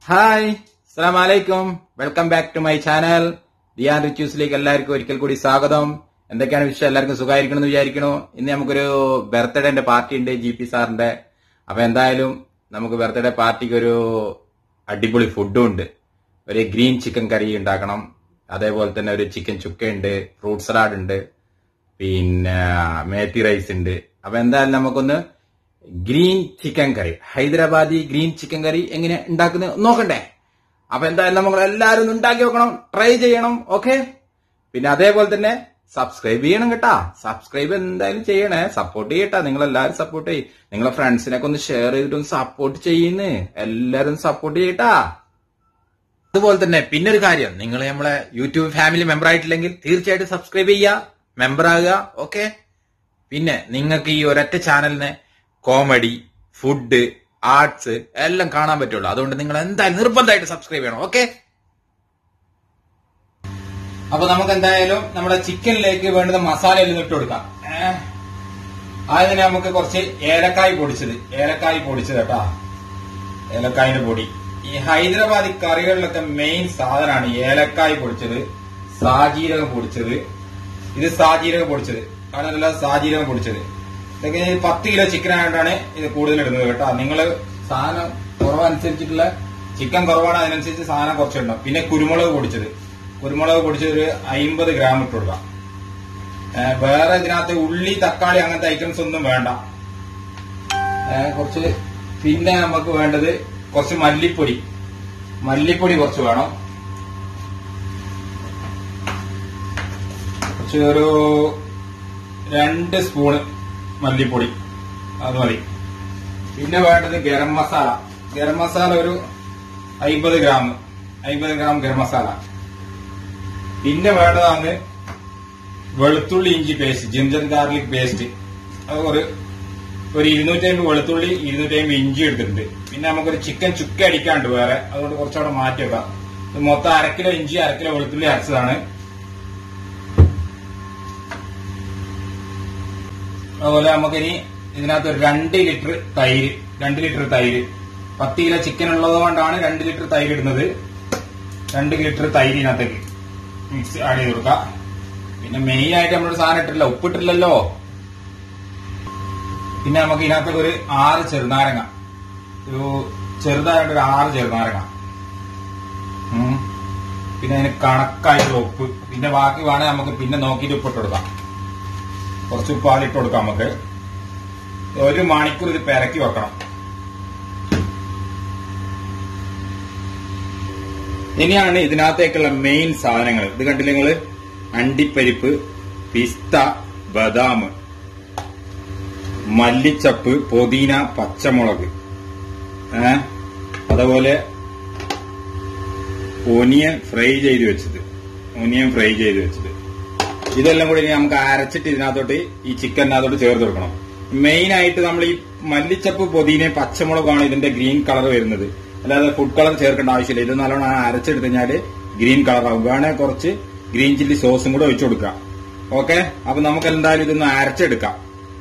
Hi അസ്സാം വലൈക്കും welcome back to my channel ദിയാൻ റിച്യൂസിലേക്ക് എല്ലാവർക്കും ഒരിക്കൽ കൂടി സ്വാഗതം എന്തൊക്കെയാണ് വിഷയം എല്ലാവർക്കും സുഖമായിരിക്കണം എന്ന് വിചാരിക്കണു ഇന്ന് നമുക്കൊരു ബർത്ത്ഡേന്റെ പാർട്ടി ഉണ്ട് ജി പി സാറിന്റെ അപ്പൊ എന്തായാലും നമുക്ക് ബർത്ത്ഡേ പാർട്ടിക്ക് ഒരു അടിപൊളി ഫുഡും ഉണ്ട് ഒരു ഗ്രീൻ ചിക്കൻ കറി ഉണ്ടാക്കണം അതേപോലെ തന്നെ ഒരു ചിക്കൻ ചുക്കയുണ്ട് ഫ്രൂട്ട് സലാഡ് ഉണ്ട് പിന്നെ മേത്തി റൈസ് ഉണ്ട് അപ്പൊ എന്തായാലും നമുക്കൊന്ന് ഗ്രീൻ ചിക്കൻ കറി ഹൈദരാബാദി ഗ്രീൻ ചിക്കൻ കറി എങ്ങനെ ഉണ്ടാക്കുന്നത് നോക്കണ്ടേ അപ്പൊ എന്തായാലും നമ്മൾ എല്ലാവരും ഒന്ന് ഉണ്ടാക്കി നോക്കണം ട്രൈ ചെയ്യണം ഓക്കെ പിന്നെ അതേപോലെ തന്നെ സബ്സ്ക്രൈബ് ചെയ്യണം കേട്ടാ സബ്സ്ക്രൈബ് എന്തായാലും ചെയ്യണേ സപ്പോർട്ട് ചെയ്യട്ടാ നിങ്ങൾ എല്ലാവരും സപ്പോർട്ട് ചെയ്യും നിങ്ങളെ ഫ്രണ്ട്സിനൊക്കെ ഒന്ന് ഷെയർ ചെയ്തിട്ടൊന്ന് സപ്പോർട്ട് ചെയ്യുന്നേ എല്ലാവരും സപ്പോർട്ട് ചെയ്യട്ടാ അതുപോലെ തന്നെ പിന്നെ ഒരു കാര്യം നിങ്ങൾ നമ്മളെ യൂട്യൂബ് ഫാമിലി മെമ്പർ ആയിട്ടില്ലെങ്കിൽ തീർച്ചയായിട്ടും സബ്സ്ക്രൈബ് ചെയ്യുക മെമ്പർ ആകുക ഓക്കെ പിന്നെ നിങ്ങൾക്ക് ഈ ഒരൊറ്റ ചാനലിന് കോമഡി ഫുഡ് ആർട്സ് എല്ലാം കാണാൻ പറ്റുള്ളൂ അതുകൊണ്ട് നിങ്ങൾ എന്തായാലും നിർബന്ധമായിട്ട് സബ്സ്ക്രൈബ് ചെയ്യണം ഓക്കെ അപ്പൊ നമുക്ക് എന്തായാലും നമ്മുടെ ചിക്കനിലേക്ക് വേണ്ടുന്ന മസാല എല്ലാം ഇട്ട് കൊടുക്കാം ഏഹ്. ആദ്യം തന്നെ നമുക്ക് കുറച്ച് ഏലക്കായ് പൊടിച്ചത് ഏലക്കായ് പൊടിച്ചത് കേട്ടാ ഏലക്കായിന്റെ പൊടി ഈ ഹൈദരാബാദി കറികളിലൊക്കെ മെയിൻ സാധനമാണ് ഏലക്കായ് പൊടിച്ചത് സാജീരകം പൊടിച്ചത് ഇത് സാജീരകം പൊടിച്ചത് കാണാനല്ല സാജീരകം പൊടിച്ചത് ഇതൊക്കെ ഈ പത്ത് കിലോ ചിക്കൻ ആയതുകൊണ്ടാണ് ഇത് കൂടുതൽ ഇടുന്നത് കേട്ടോ നിങ്ങൾ സാധനം കുറവനുസരിച്ചിട്ടുള്ള ചിക്കൻ കുറവാണ് അതിനനുസരിച്ച് സാധനം കുറച്ചുണ്ടാവും പിന്നെ കുരുമുളക് പൊടിച്ചത് കുരുമുളക് പൊടിച്ചത് ഒരു അമ്പത് ഗ്രാം ഇട്ട് കൊടുക്കാം ഏ, വേറെ ഇതിനകത്ത് ഉള്ളി തക്കാളി അങ്ങനത്തെ ഐറ്റംസ് ഒന്നും വേണ്ട ഏ, കുറച്ച് പിന്നെ നമുക്ക് വേണ്ടത് കുറച്ച് മല്ലിപ്പൊടി മല്ലിപ്പൊടി കുറച്ച് വേണം കുറച്ച് ഒരു രണ്ട് സ്പൂണ് മല്ലിപ്പൊടി അത് മതി പിന്നെ വേണ്ടത് ഗരം മസാല ഗരം മസാല ഒരു അമ്പത് ഗ്രാം അമ്പത് ഗ്രാം ഗരം മസാല പിന്നെ വേണ്ടതാണ് വെളുത്തുള്ളി ഇഞ്ചി പേസ്റ്റ് ജിഞ്ചർ ഗാർലിക് പേസ്റ്റ് അത് ഒരു ഒരു ഇരുന്നൂറ്റി അമ്പത് വെളുത്തുള്ളി ഇരുന്നൂറ്റി അമ്പത് ഇഞ്ചി എടുത്തിട്ടുണ്ട് പിന്നെ നമുക്കൊരു ചിക്കൻ ചുക്ക അടിക്കാണ്ട് വേറെ അതുകൊണ്ട് കുറച്ചുകൂടെ മാറ്റി വെക്കാം ഇത് മൊത്തം അര കിലോ ഇഞ്ചി അര കിലോ വെളുത്തുള്ളി അരച്ചതാണ് അതുപോലെ നമുക്കിനി ഇതിനകത്ത് ഒരു രണ്ട് ലിറ്റർ തൈര് രണ്ട് ലിറ്റർ തൈര് പത്ത് കിലോ ചിക്കൻ ഉള്ളത് കൊണ്ടാണ് രണ്ട് ലിറ്റർ തൈര് ഇടുന്നത് രണ്ട് ലിറ്റർ തൈര് ഇതിനകത്തേക്ക് മിക്സ് ആഡ് ചെയ്ത് കൊടുക്കാം പിന്നെ മെയിൻ ആയിട്ട് നമ്മളൊരു സാധനം ഇട്ടില്ല ഉപ്പിട്ടില്ലല്ലോ പിന്നെ നമുക്ക് ഇതിനകത്തേക്ക് ഒരു ആറ് ചെറുനാരങ്ങ ഒരു ചെറുതായിട്ട് ഒരു ആറ് ചെറുനാരങ്ങ ഉം. പിന്നെ അതിന് കണക്കായിട്ടുള്ള ഉപ്പ് പിന്നെ ബാക്കി വേണേ നമുക്ക് പിന്നെ നോക്കിയിട്ട് ഉപ്പിട്ട് കൊടുക്കാം കുറച്ച് ഉപ്പാലിട്ട് കൊടുക്കാം നമുക്ക് ഒരു മണിക്കൂർ ഇത് പെരക്കി വെക്കണം ഇനിയാണ് ഇതിനകത്തേക്കുള്ള മെയിൻ സാധനങ്ങൾ ഇത് കണ്ടില്ല നിങ്ങള് അണ്ടിപ്പരിപ്പ് പിസ്ത ബദാം മല്ലിച്ചപ്പ് പുതിന പച്ചമുളക് ഏ അതുപോലെ ഒനിയൻ ഫ്രൈ ചെയ്ത് വെച്ചത് ഒനിയൻ ഫ്രൈ ചെയ്ത് വെച്ചത് ഇതെല്ലാം കൂടി ഇനി നമുക്ക് അരച്ചിട്ട് ഇതിനകത്തോട്ട് ഈ ചിക്കനകത്തോട്ട് ചേർത്ത് കൊടുക്കണം മെയിൻ ആയിട്ട് നമ്മൾ ഈ മല്ലിച്ചപ്പ് പൊതിനയും പച്ചമുളകാണ് ഇതിന്റെ ഗ്രീൻ കളർ വരുന്നത് അല്ലാതെ ഫുഡ് കളർ ചേർക്കേണ്ട ആവശ്യമില്ല ഇത് നല്ലോണം അരച്ചെടുത്ത് കഴിഞ്ഞാല് ഗ്രീൻ കളർ ആവും വേണേ കുറച്ച് ഗ്രീൻ ചില്ലി സോസും കൂടെ ഒഴിച്ചു കൊടുക്കാം ഓക്കെ അപ്പൊ നമുക്ക് എന്തായാലും ഇതൊന്ന് അരച്ചെടുക്കാം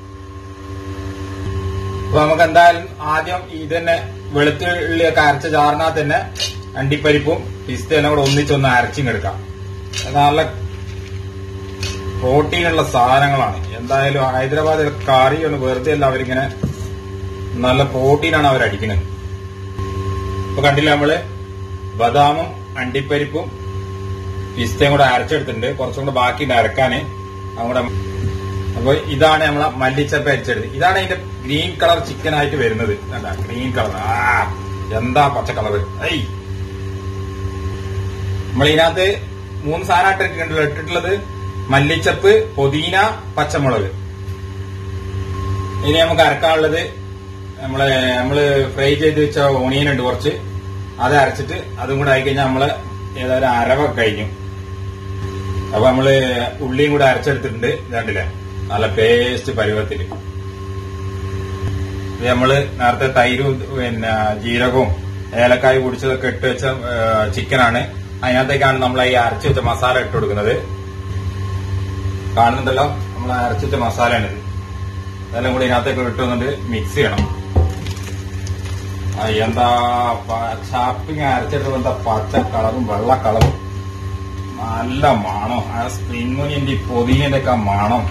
അപ്പൊ നമുക്ക് എന്തായാലും ആദ്യം ഇത് തന്നെ വെളുത്തുള്ളിയൊക്കെ അരച്ച ചാറിനകത്ത് തന്നെ അണ്ടിപ്പരിപ്പും പിസ്തയും കൂടെ ഒന്നിച്ചൊന്ന് അരച്ചിങ്ങെടുക്കാം നല്ല പ്രോട്ടീനുള്ള സാധനങ്ങളാണ് എന്തായാലും ഹൈദരാബാദിൽ കറിയാണ് വെറുതെ അല്ല അവരിങ്ങനെ നല്ല പ്രോട്ടീനാണ് അവർ അടിക്കുന്നത് ഇപ്പൊ കണ്ടില്ല നമ്മള് ബദാമും അണ്ടിപ്പരിപ്പും പിസ്തയും കൂടെ അരച്ചെടുത്തിട്ടുണ്ട് കുറച്ചും കൂടെ ബാക്കിയുണ്ട് അരക്കാന് നമ്മുടെ അപ്പൊ ഇതാണ് നമ്മളെ മല്ലിച്ചപ്പ് അരിച്ചെടുത്ത് ഇതാണ് അതിന്റെ ഗ്രീൻ കളർ ചിക്കൻ ആയിട്ട് വരുന്നത് കണ്ടാ ഗ്രീൻ കളർ ആ എന്താ പച്ച കളർ ഐ നമ്മൾ ഇതിനകത്ത് മൂന്ന് സാധനമായിട്ട് ഇട്ടിട്ടുണ്ടല്ലോ ഇട്ടിട്ടുള്ളത് മല്ലിച്ചപ്പ് പുതിന പച്ചമുളക് ഇനി നമുക്ക് അരക്കാനുള്ളത് നമ്മളെ നമ്മള് ഫ്രൈ ചെയ്ത് വെച്ച ഓണിയൻ ഉണ്ട് കുറച്ച് അത് അരച്ചിട്ട് അതും കൂടെ ആയിക്കഴിഞ്ഞാൽ നമ്മള് ഏതായാലും അരവൊക്കെ കഴിഞ്ഞു അപ്പൊ നമ്മള് ഉള്ളിയും കൂടെ അരച്ചെടുത്തിട്ടുണ്ട് ഇതാണ്ടില്ലേ നല്ല പേസ്റ്റ് പരുവത്തില് ഇത് നമ്മള് നേരത്തെ തൈരും പിന്നെ ജീരകവും ഏലക്കായ പൊടിച്ചതൊക്കെ ഇട്ട് വെച്ച ചിക്കനാണ് അതിനകത്തേക്കാണ് നമ്മൾ ഈ അരച്ചു വെച്ച മസാല ഇട്ട് കൊടുക്കുന്നത് കാണുന്നുണ്ടല്ലോ നമ്മൾ അരച്ചു വെച്ച മസാലയാണിത് അതെല്ലാം കൂടി ഇതിനകത്തേക്ക് ഇട്ട് വന്നിട്ട് മിക്സ് ചെയ്യണം ആ, എന്താ ഷാപ്പിങ് അരച്ചിട്ട് എന്താ പച്ച കളറും വെള്ള കളറും നല്ല മണം ആ സ്പ്രിംഗ് ഒനിയന്റെ പൊതിയന്റെ ഒക്കെ മണം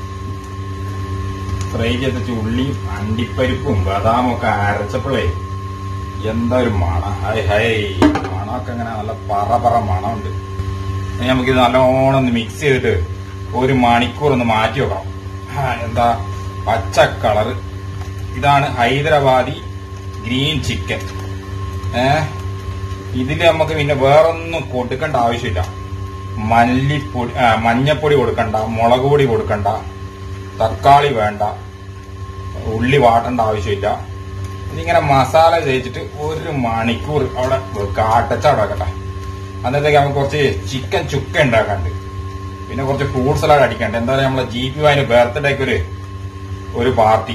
ഫ്രൈ ചെയ്തിട്ട് ഉള്ളിയും അണ്ടിപ്പരിപ്പും ബദാമും ഒക്കെ അരച്ചപ്പോഴേ എന്താ ഒരു മണം ഹൈ ഹൈ മണമൊക്കെ ഇങ്ങനെ നല്ല പറ പറ മണമുണ്ട് ഇനി നമുക്കിത് നല്ലോണം ഒന്ന് മിക്സ് ചെയ്തിട്ട് ഒരു മണിക്കൂർ ഒന്ന് മാറ്റി വെക്കണം ആ, എന്താ പച്ച കളറ് ഇതാണ് ഹൈദരാബാദി ഗ്രീൻ ചിക്കൻ ഏ ഇതില് നമുക്ക് പിന്നെ വേറൊന്നും കൊടുക്കേണ്ട ആവശ്യമില്ല മല്ലിപ്പൊടി ആ, മഞ്ഞപ്പൊടി കൊടുക്കണ്ട മുളക് പൊടി കൊടുക്കണ്ട തക്കാളി വേണ്ട ഉള്ളി വാട്ടേണ്ട ആവശ്യമില്ല ഇതിങ്ങനെ മസാല തേച്ചിട്ട് ഒരു മണിക്കൂർ അവിടെ വെക്കുക അടച്ചവിടെ വെക്കട്ടെ അന്നത്തേക്ക് നമുക്ക് കുറച്ച് ചിക്കൻ ചുക്ക ഉണ്ടാക്കാണ്ട് പിന്നെ കുറച്ച് ഫ്രൂട്ട് സലാഡ് അടിക്കാണ്ട് എന്തായാലും നമ്മളെ ജി പി വായന് ബർത്ത്ഡേക്ക് ഒരു ഒരു പാർട്ടി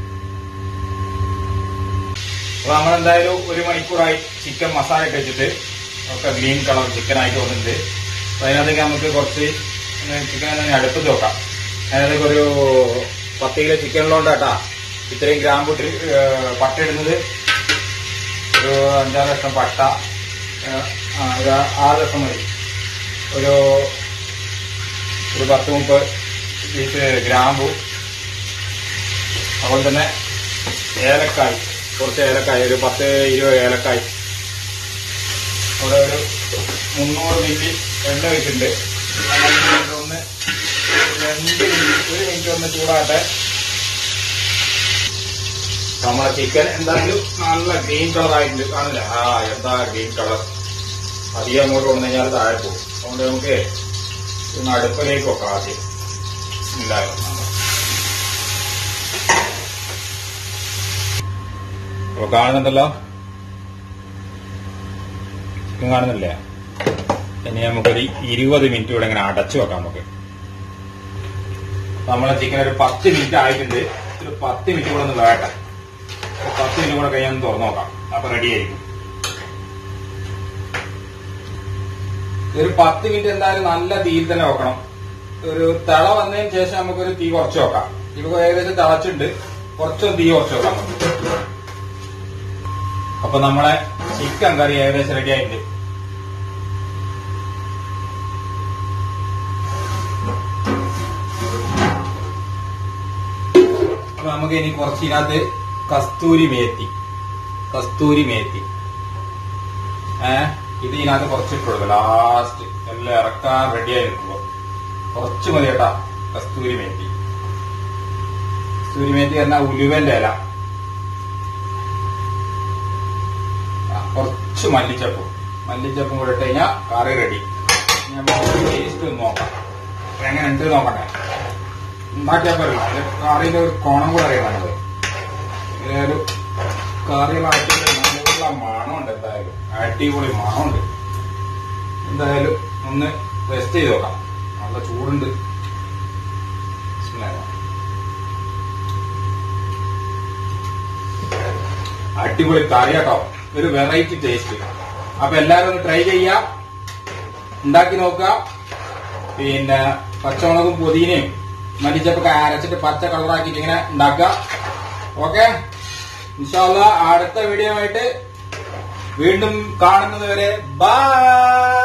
അപ്പൊ നമ്മളെന്തായാലും ഒരു മണിക്കൂറായി ചിക്കൻ മസാല ഒക്കെ വെച്ചിട്ട് ഒക്കെ ഗ്രീൻ കളർ ചിക്കൻ ആയിട്ട് വന്നിട്ടുണ്ട് അപ്പൊ അതിനകത്തേക്ക് നമുക്ക് കുറച്ച് ചിക്കൻ തന്നെ അടുപ്പത്ത് വെക്കാം അതിനകത്തേക്ക് ഒരു പത്ത് കിലോ ചിക്കനിലോണ്ടാട്ടാ ഇത്രയും ഗ്രാമ്പ് ഇട്ട് ഏഹ്, പട്ട ഇടുന്നത് ഒരു അഞ്ചാറ് ലക്ഷം പട്ട ഏഹ്, ആ, ഒരു ആറ് ലക്ഷം മതി ഒരു ഒരു പത്ത് മുപ്പത് പീസ് ഗ്രാമ്പു അതുപോലെ തന്നെ ഏലക്കായ് കുറച്ച് ഏലക്കായ് ഒരു പത്ത് ഇരുപത് ഏലക്കായ് അവിടെ ഒരു മുന്നൂറ് മില്ലി എണ്ണ വെച്ചിട്ടുണ്ട് അങ്ങനെ ഒന്ന് രണ്ട് മിനിറ്റ് ഒരു മിനിറ്റ് ഒന്ന് ചൂടാകട്ടെ നമ്മളെ ചിക്കൻ എന്തായാലും നല്ല ഗ്രീൻ കളർ ആയിട്ടുണ്ട് കാണില്ല ആ എന്താ ഗ്രീൻ കളർ അധികം അങ്ങോട്ട് കൊണ്ടു കഴിഞ്ഞാൽ താഴെ പോകും അതുകൊണ്ട് നമുക്ക് ഒന്ന് അടുപ്പിലേക്ക് വെക്കാം ആദ്യം ഇല്ലായിരുന്നു അപ്പൊ കാണുന്നുണ്ടല്ലോ ചിക്കൻ കാണുന്നില്ലേ ഇനി നമുക്കൊരു ഇരുപത് മിനിറ്റ് ഇവിടെ ഇങ്ങനെ അടച്ചു വെക്കാം നമുക്ക് നമ്മളെ ചിക്കൻ ഒരു പത്ത് മിനിറ്റ് ആയിട്ടുണ്ട് ഒരു പത്ത് മിനിറ്റ് കൂടെ ഒന്ന് വേട്ടെ ഒരു പത്ത് മിനിറ്റ് കൂടെ കഴിഞ്ഞാൽ ഒന്ന് തുറന്നു നോക്കാം അപ്പൊ റെഡി ആയിരിക്കും ഒരു പത്ത് മിനിറ്റ് എന്തായാലും നല്ല തീയിൽ തന്നെ വെക്കണം ഒരു തിള വന്നതിന് ശേഷം നമുക്കൊരു തീ കുറച്ച് വെക്കാം ഇപ്പൊ ഏകദേശം തിളച്ചിട്ടുണ്ട് കുറച്ചൊന്ന് തീ കുറച്ച് വെക്കാം നമുക്ക് അപ്പൊ നമ്മളെ ചിക്കൻ കറി ഏകദേശം റെഡി ആയിട്ടുണ്ട് അപ്പൊ നമുക്ക് ഇനി കുറച്ച് ഇതിനകത്ത് കസ്തൂരി മേത്തി കസ്തൂരി മേത്തി ഏ ഇത് ഇതിനകത്ത് കുറച്ച് ഇട്ട് കൊടുക്കുക ലാസ്റ്റ് എല്ലാം ഇറക്കാൻ റെഡി ആയി നിൽക്കുമ്പോ കുറച്ച് മതി കേട്ടാ കസ്തൂരി മേത്തി കസ്തൂരി മേത്തി പറഞ്ഞാൽ ഉലുവന്റെ ഇല ആ, കുറച്ച് മല്ലിച്ചപ്പും മല്ലിച്ചപ്പും കൂടെ ഇട്ട് കഴിഞ്ഞാൽ കറി റെഡി നമുക്ക് ടേസ്റ്റ് ഒന്ന് നോക്കാം അപ്പൊ എങ്ങനെ ഉണ്ട് നോക്കട്ടെ ഉണ്ടാക്കിയാൽ പോരല്ലോ അതിന്റെ കറിയുടെ ഒരു കോണം കൂടെ അറിയാം നമുക്ക് ഒരു കറി മാറ്റി നല്ല മണമുണ്ട് എന്തായാലും അടിപൊളി മണമുണ്ട് എന്തായാലും ഒന്ന് ടെസ്റ്റ് ചെയ്ത് നോക്കാം നല്ല ചൂടുണ്ട് ബിസ്മില്ലാഹിർ റഹ്മാനിർ റഹീം. അടിപൊളി കറി കേട്ടോ ഒരു വെറൈറ്റി ടേസ്റ്റ് അപ്പൊ എല്ലാരും ഒന്ന് ട്രൈ ചെയ്യാ ഉണ്ടാക്കി നോക്കുക പിന്നെ പച്ചമുളകും പുതിനയും മല്ലിച്ചപ്പൊക്കെ അരച്ചിട്ട് പച്ച കളറാക്കിയിട്ട് ഇങ്ങനെ ഉണ്ടാക്കുക ഓക്കെ ഇൻഷാല്ല അടുത്ത വീഡിയോ ആയിട്ട് വീണ്ടും കാണുന്നത് വരെ ബൈ